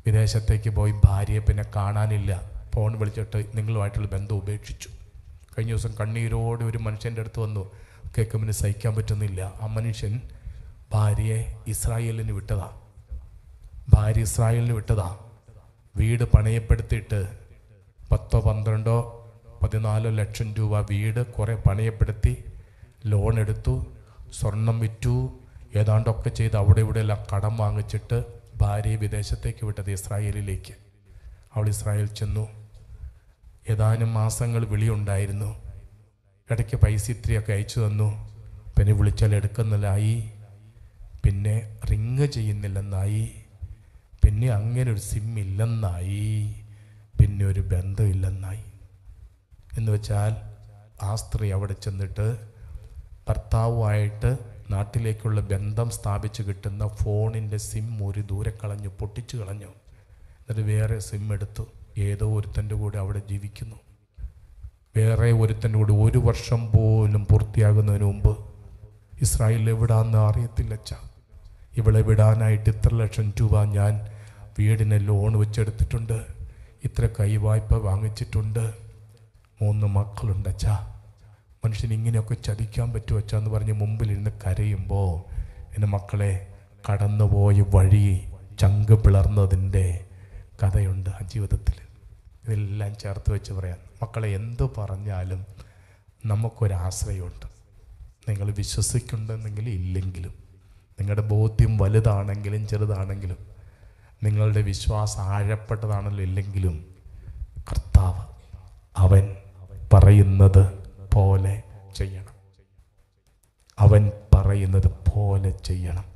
വിദേശത്തേക്ക് പോയി ഭാര്യയെ പിന്നെ കാണാനില്ല ഫോൺ വിളിച്ചിട്ട് നിങ്ങളുമായിട്ടുള്ള ബന്ധം ഉപേക്ഷിച്ചു കഴിഞ്ഞ ദിവസം കണ്ണീരോടെ ഒരു മനുഷ്യൻ്റെ അടുത്ത് വന്നു കേൾക്കുമ്പോൾ സഹിക്കാൻ പറ്റുന്നില്ല ആ മനുഷ്യൻ ഭാര്യയെ ഇസ്രായേലിന് വിട്ടതാ ഭാര്യ ഇസ്രായേലിന് വിട്ടതാ വീട് പണയപ്പെടുത്തിയിട്ട് പത്തോ പന്ത്രണ്ടോ പതിനാലോ ലക്ഷം രൂപ വീട് കുറേ പണയപ്പെടുത്തി ലോൺ എടുത്തു സ്വർണം വിറ്റു ഏതാണ്ടൊക്കെ ചെയ്ത് അവിടെ ഇവിടെ എല്ലാം കടം വാങ്ങിച്ചിട്ട് ഭാര്യയെ വിദേശത്തേക്ക് വിട്ടത് ഇസ്രായേലിലേക്ക് അവൾ ഇസ്രായേൽ ചെന്നു ഏതാനും മാസങ്ങൾ വിളിയുണ്ടായിരുന്നു ഇടയ്ക്ക് പൈസ ഇത്രയൊക്കെ അയച്ചു തന്നു പിന്നെ വിളിച്ചാൽ എടുക്കുന്നില്ലായി പിന്നെ റിങ് ചെയ്യുന്നില്ലെന്നായി പിന്നെ അങ്ങനെ ഒരു സിം ഇല്ലെന്നായി പിന്നെ ഒരു ബന്ധമില്ലെന്നായി എന്ന് വെച്ചാൽ ആ സ്ത്രീ അവിടെ ചെന്നിട്ട് ഭർത്താവുമായിട്ട് നാട്ടിലേക്കുള്ള ബന്ധം സ്ഥാപിച്ച് കിട്ടുന്ന ഫോണിൻ്റെ സിം ഒരു ദൂരെ കളഞ്ഞു പൊട്ടിച്ചു കളഞ്ഞു എന്നിട്ട് വേറെ സിം എടുത്തു ഏതോ ഒരുത്തൻ്റെ കൂടെ അവിടെ ജീവിക്കുന്നു വേറെ ഒരുത്തൻ്റെ കൂടെ ഒരു വർഷം പോലും പൂർത്തിയാകുന്നതിന് മുമ്പ് ഇസ്രായേൽ എവിടാന്ന് അറിയത്തില്ല അച്ഛാ ഇവളെ വിടാനായിട്ട് ഇത്ര ലക്ഷം രൂപ ഞാൻ വീടിന് ലോൺ വെച്ചെടുത്തിട്ടുണ്ട് ഇത്ര കൈവായ്പ വാങ്ങിച്ചിട്ടുണ്ട് മൂന്ന് മക്കളുണ്ട് അച്ഛാ മനുഷ്യൻ ഇങ്ങനെയൊക്കെ ചതിക്കാൻ പറ്റുമോ അച്ഛാ എന്ന് പറഞ്ഞ് മുമ്പിലിരുന്ന് കരയുമ്പോൾ എൻ്റെ മക്കളെ കടന്നുപോയ വഴി ചങ്ക് പിളർന്നതിൻ്റെ കഥയുണ്ട് ആ ജീവിതത്തിൽ ഇതെല്ലാം ചേർത്ത് വെച്ച് പറയാം മക്കളെ എന്ത് പറഞ്ഞാലും നമുക്കൊരാശ്രയമുണ്ട് നിങ്ങൾ വിശ്വസിക്കുന്നുണ്ടെന്നെങ്കിലും ഇല്ലെങ്കിലും നിങ്ങളുടെ ബോധ്യം വലുതാണെങ്കിലും ചെറുതാണെങ്കിലും നിങ്ങളുടെ വിശ്വാസം ആഴപ്പെട്ടതാണല്ലോ ഇല്ലെങ്കിലും കർത്താവ് അവൻ പറയുന്നത് പോലെ ചെയ്യണം അവൻ പറയുന്നത് പോലെ ചെയ്യണം